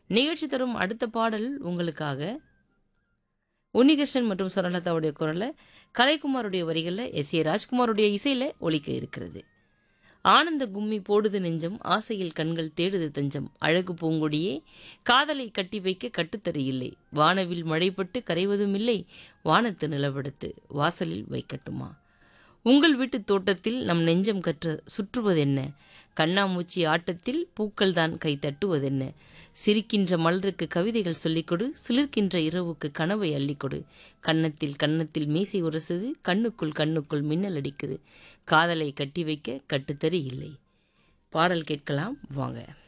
நிகழ்ச்சி தரும் அடுத்த பாடல் உங்களுக்காக உன்னிகிருஷ்ணன் மற்றும் சுரலதாவுடைய குரலில் கலைக்குமாருடைய வரிகளில் எஸ் ஏ ராஜ்குமாருடைய இசையில் ஒலிக்க இருக்கிறது ஆனந்த கும்மி போடுது நெஞ்சம் ஆசையில் கண்கள் தேடுது தஞ்சம் அழகு பூங்கொடியே காதலை கட்டி வைக்க கட்டுத்தறி இல்லை வானவில் மழைப்பட்டு கரைவதும் இல்லை வானத்து நிலவெடுத்து வாசலில் வைக்கட்டுமா உங்கள் வீட்டு தோட்டத்தில் நம் நெஞ்சம் கற்ற சுற்றுவதென்ன கண்ணாமூச்சி ஆட்டத்தில் பூக்கள் தான் கை தட்டுவதென்ன சிரிக்கின்ற மலருக்கு கவிதைகள் சொல்லிக்கொடு சிலிர்க்கின்ற இரவுக்கு கனவை அள்ளிக்கொடு கன்னத்தில் கன்னத்தில் மீசை உரசுது கண்ணுக்குள் கண்ணுக்குள் மின்னல் அடிக்குது காதலை கட்டி வைக்க கட்டுத்தறி இல்லை பாடல் கேட்கலாம் வாங்க